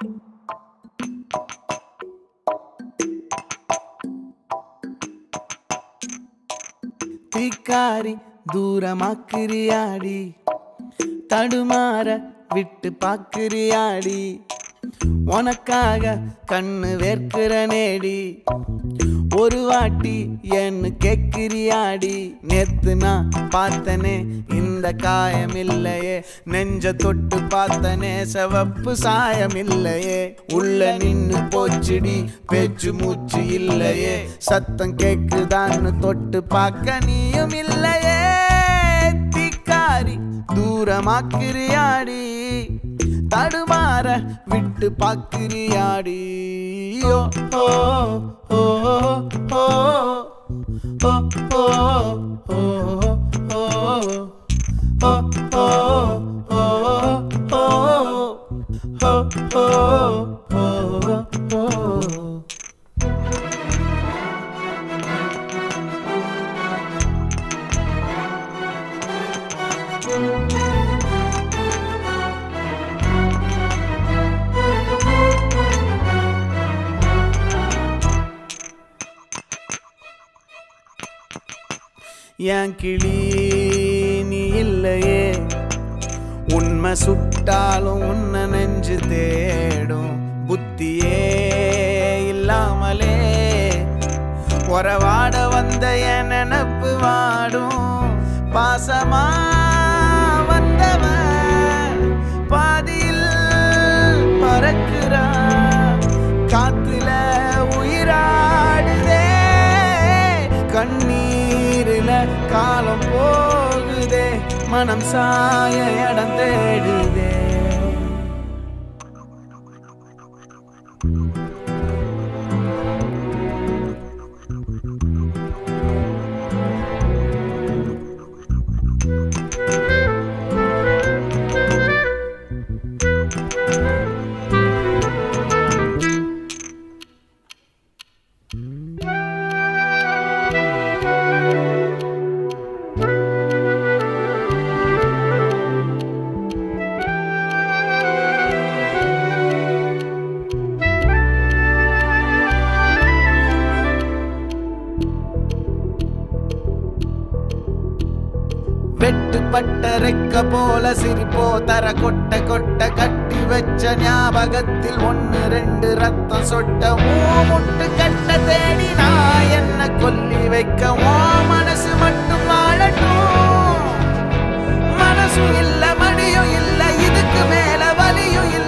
தீக்காரி தூரமாக்குறியாடி தடுமாற விட்டு பாக்குறியாடி உனக்காக கண்ணு வேர்க்கிற நேடி ஒரு வாட்டி என்ன கேக்குறியாடி நேத்து நான் பார்த்தனே இந்த காயம் இல்லையே நெஞ்ச தொட்டு பார்த்தனே சிவப்பு சாயம் இல்லையே உள்ள நின்னு போச்சுடி பேச்சு மூச்சு இல்லையே சத்தம் கேக்குதான்னு தொட்டு பார்க்க நீயும் இல்லையே தீக்காரி தூரமாக்குறியாடி தடுமாற விட்டு பாக்குறியாடி ஓ ஓ ஓ ஓ ஓ ஓ ஓ ஓ என் கிளி நீ இல்லையே உண்மை சுட்டாலும் உன்னை நெஞ்சு தேடும் புத்தியே இல்லாமலே உறவாட வந்த என் நினப்பு வாடும் பாசமா வந்தவன் பாதியில் பறக்குறா காத்துல உயிராடுதே கண்ணீரில காலம் போகுதே மனம் சாய இடம் தேடுதே வெட்டுப்பட்ட ரெக்க போல சிரிப்போ தர கொட்ட கொட்ட கட்டி வச்ச ஞாபகத்தில் ஒன்னு ரெண்டு ரத்தம் சொட்ட ஓ முட்டு கட்ட தேடி நான் என்ன கொல்லி வைக்க ஓ மனசு மட்டும் வாழட்டும் மனசும் இல்ல மடியும் இல்ல இதுக்கு மேல வலியும் இல்ல